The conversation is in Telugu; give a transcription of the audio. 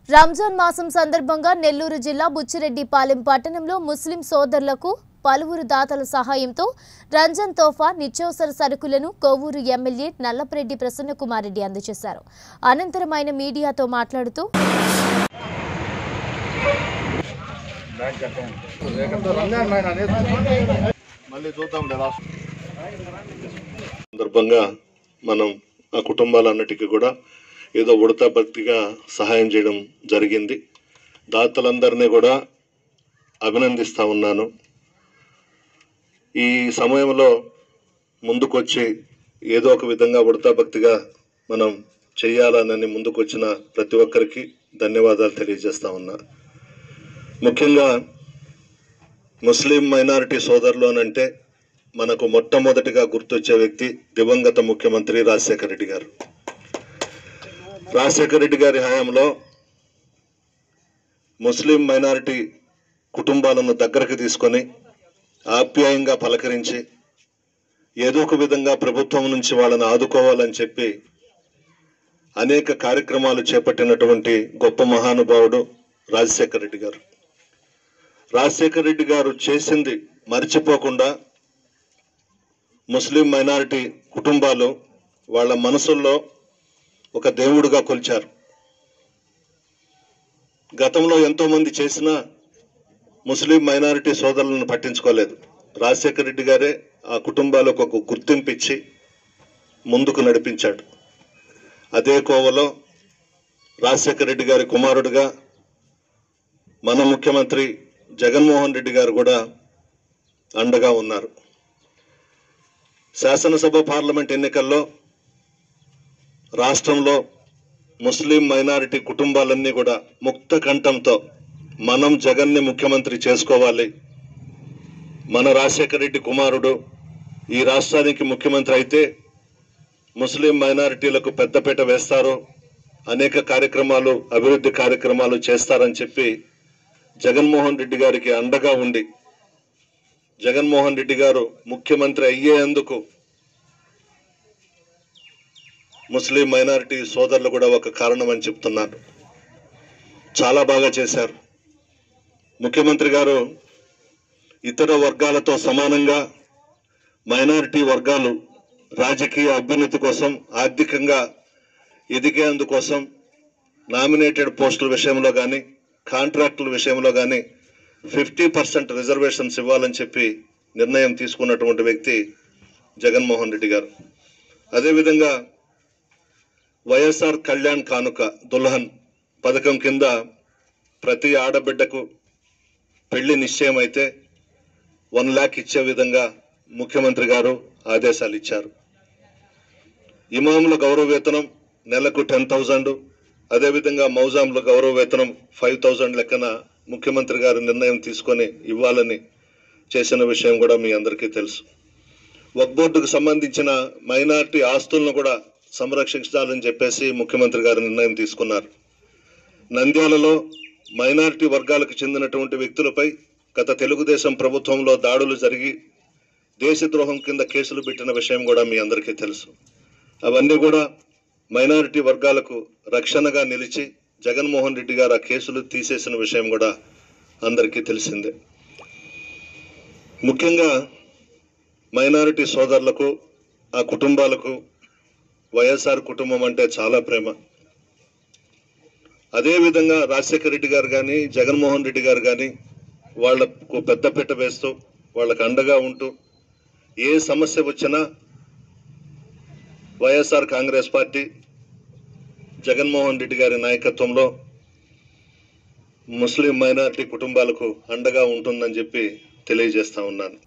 రంజాన్ మాసం సందర్భంగా నెల్లూరు జిల్లా బుచ్చిరెడ్డిపాలెం పట్టణంలో ముస్లిం సోదరులకు పలువురు దాతల సహాయంతో రంజాన్ తోఫా నిత్యావసర సరుకులను కోవూరు ఎమ్మెల్యే నల్లపరెడ్డి ప్రసన్నకుమారెడ్డి అందజేశారు అనంతరం ఆయన మీడియాతో మాట్లాడుతూ మళ్ళీ చూద్దాం సందర్భంగా మనం ఆ కుటుంబాలన్నిటికీ కూడా ఏదో ఉడతా భక్తిగా సహాయం చేయడం జరిగింది దాతలందరినీ కూడా అభినందిస్తా ఉన్నాను ఈ సమయంలో ముందుకొచ్చి ఏదో ఒక విధంగా ఉడతా భక్తిగా మనం చేయాలనని ముందుకొచ్చిన ప్రతి ఒక్కరికి ధన్యవాదాలు తెలియజేస్తా ఉన్నా ముఖ్యంగా ముస్లిం మైనారిటీ సోదరులు అని అంటే మనకు మొట్టమొదటిగా గుర్తొచ్చే వ్యక్తి దివంగత ముఖ్యమంత్రి రాజశేఖర రెడ్డి గారు రాజశేఖర రెడ్డి గారి హయాంలో ముస్లిం మైనారిటీ కుటుంబాలను దగ్గరకు తీసుకొని ఆప్యాయంగా పలకరించి ఏదో ఒక విధంగా ప్రభుత్వం నుంచి వాళ్ళని ఆదుకోవాలని చెప్పి అనేక కార్యక్రమాలు చేపట్టినటువంటి గొప్ప మహానుభావుడు రాజశేఖర రెడ్డి గారు రాజశేఖర రెడ్డి గారు చేసింది మర్చిపోకుండా ముస్లిం మైనారిటీ కుటుంబాలు వాళ్ళ మనసుల్లో ఒక దేవుడుగా కొలిచారు గతంలో ఎంతో మంది చేసినా ముస్లిం మైనారిటీ సోదరులను పట్టించుకోలేదు రాజశేఖర రెడ్డి గారే ఆ కుటుంబాలకు ఒక గుర్తింపు ఇచ్చి ముందుకు నడిపించాడు అదే కోవలో రాజశేఖర రెడ్డి గారి కుమారుడిగా మన ముఖ్యమంత్రి జగన్మోహన్ రెడ్డి గారు కూడా అండగా ఉన్నారు శాసనసభ పార్లమెంట్ ఎన్నికల్లో రాష్ట్రంలో ముస్లిం మైనారిటీ కుటుంబాలన్నీ కూడా ముక్త కంఠంతో మనం జగన్ని ముఖ్యమంత్రి చేసుకోవాలి మన రాజశేఖర రెడ్డి కుమారుడు ఈ రాష్ట్రానికి ముఖ్యమంత్రి అయితే ముస్లిం మైనారిటీలకు పెద్దపీట వేస్తారు అనేక కార్యక్రమాలు అభివృద్ధి కార్యక్రమాలు చేస్తారని చెప్పి జగన్మోహన్ రెడ్డి గారికి అండగా ఉండి జగన్మోహన్ రెడ్డి గారు ముఖ్యమంత్రి అయ్యేందుకు ముస్లిం మైనారిటీ సోదరులు కూడా ఒక కారణం అని చెప్తున్నారు చాలా బాగా చేశారు ముఖ్యమంత్రి గారు ఇతర వర్గాలతో సమానంగా మైనారిటీ వర్గాలు రాజకీయ అభ్యున్నతి కోసం ఆర్థికంగా ఎదిగేందుకోసం నామినేటెడ్ పోస్టుల విషయంలో కానీ కాంట్రాక్టుల విషయంలో కానీ ఫిఫ్టీ పర్సెంట్ రిజర్వేషన్స్ ఇవ్వాలని చెప్పి నిర్ణయం తీసుకున్నటువంటి వ్యక్తి జగన్మోహన్ రెడ్డి గారు అదేవిధంగా వైఎస్ఆర్ కళ్యాణ్ కానుక దుల్హన్ పథకం కింద ప్రతి ఆడబిడ్డకు పెళ్లి నిశ్చయం అయితే వన్ ల్యాక్ ఇచ్చే విధంగా ముఖ్యమంత్రి గారు ఆదేశాలు ఇచ్చారు ఇమాముల గౌరవ వేతనం నెలకు టెన్ థౌజండ్ అదేవిధంగా మౌజాంల గౌరవ వేతనం ఫైవ్ థౌజండ్ లెక్కన ముఖ్యమంత్రి గారు నిర్ణయం తీసుకొని ఇవ్వాలని చేసిన విషయం కూడా మీ అందరికీ తెలుసు వక్ బోర్డుకు సంబంధించిన మైనారిటీ ఆస్తులను కూడా సంరక్షించాలని చెప్పేసి ముఖ్యమంత్రి గారు నిర్ణయం తీసుకున్నారు నంద్యాలలో మైనారిటీ వర్గాలకు చెందినటువంటి వ్యక్తులపై గత తెలుగుదేశం ప్రభుత్వంలో దాడులు జరిగి దేశద్రోహం కింద కేసులు పెట్టిన విషయం కూడా మీ అందరికీ తెలుసు అవన్నీ కూడా మైనారిటీ వర్గాలకు రక్షణగా నిలిచి జగన్మోహన్ రెడ్డి గారు ఆ కేసులు తీసేసిన విషయం కూడా అందరికీ తెలిసిందే ముఖ్యంగా మైనారిటీ సోదరులకు ఆ కుటుంబాలకు వైఎస్ఆర్ కుటుంబం అంటే చాలా ప్రేమ అదేవిధంగా రాజశేఖర రెడ్డి గారు కానీ జగన్మోహన్ రెడ్డి గారు కానీ వాళ్లకు పెద్దపీట వేస్తూ వాళ్ళకు అండగా ఉంటూ ఏ సమస్య వచ్చినా వైఎస్ఆర్ కాంగ్రెస్ పార్టీ జగన్మోహన్ రెడ్డి గారి నాయకత్వంలో ముస్లిం మైనారిటీ కుటుంబాలకు అండగా ఉంటుందని చెప్పి తెలియజేస్తా ఉన్నాను